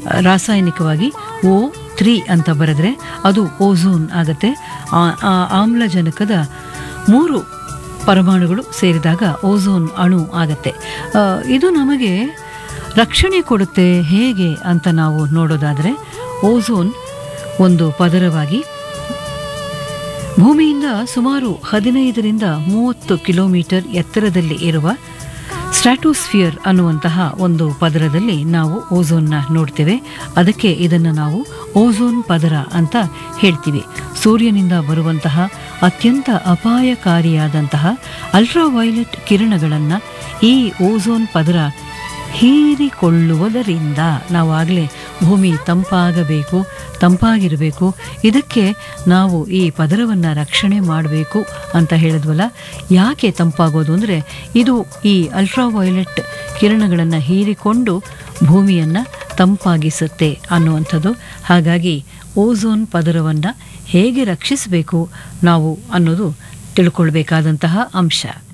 ರಾಸಾಯನಿಕವಾಗಿ ಓ ತ್ರೀ ಅಂತ ಬರೆದ್ರೆ ಅದು ಓಝೋನ್ ಆಗುತ್ತೆ ಆ- ಆ ಆಮ್ಲಜನಕದ ಮೂರು ಪರಮಾಣುಗಳು ಸೇರಿದಾಗ ಓಝೋನ್ ಅಣು ಆಗತ್ತೆ ಆ, ಇದು ನಮಗೆ ರಕ್ಷಣೆ ಕೊಡುತ್ತೆ ಹೇಗೆ ಅಂತ ನಾವು ನೋಡೋದಾದರೆ ಓಝೋನ್ ಒಂದು ಪದರವಾಗಿ ಭೂಮಿಯಿಂದ ಸುಮಾರು ಹದಿನೈದರಿಂದ ಮೂವತ್ತು ಕಿಲೋಮೀಟರ್ ಎತ್ತರದಲ್ಲಿ ಇರುವ ಸ್ಟ್ರಾಟೋಸ್ಫಿಯರ್ ಅನ್ನುವಂತಹ ಒಂದು ಪದರದಲ್ಲಿ ನಾವು ಓಝೋನ್ನ ನೋಡ್ತೇವೆ ಅದಕ್ಕೆ ಇದನ್ನು ನಾವು ಓಝೋನ್ ಪದರ ಅಂತ ಹೇಳ್ತೀವಿ ಸೂರ್ಯನಿಂದ ಬರುವಂತಹ ಅತ್ಯಂತ ಅಪಾಯಕಾರಿಯಾದಂತಹ ಅಲ್ಟ್ರಾವೈಲೆಟ್ ಕಿರಣಗಳನ್ನು ಈ ಓಝೋನ್ ಪದರ ಹೀರಿಕೊಳ್ಳುವುದರಿಂದ ನಾವು ಆಗಲೇ ಭೂಮಿ ತಂಪಾಗಬೇಕು ತಂಪಾಗಿರಬೇಕು ಇದಕ್ಕೆ ನಾವು ಈ ಪದರವನ್ನು ರಕ್ಷಣೆ ಮಾಡಬೇಕು ಅಂತ ಹೇಳಿದ್ವಲ್ಲ ಯಾಕೆ ತಂಪಾಗೋದು ಅಂದರೆ ಇದು ಈ ಅಲ್ಟ್ರಾವೈಲೆಟ್ ಕಿರಣಗಳನ್ನು ಹೀರಿಕೊಂಡು ಭೂಮಿಯನ್ನು ತಂಪಾಗಿಸುತ್ತೆ ಅನ್ನುವಂಥದ್ದು ಹಾಗಾಗಿ ಓಝೋನ್ ಪದರವನ್ನು ಹೇಗೆ ರಕ್ಷಿಸಬೇಕು ನಾವು ಅನ್ನೋದು ತಿಳ್ಕೊಳ್ಬೇಕಾದಂತಹ ಅಂಶ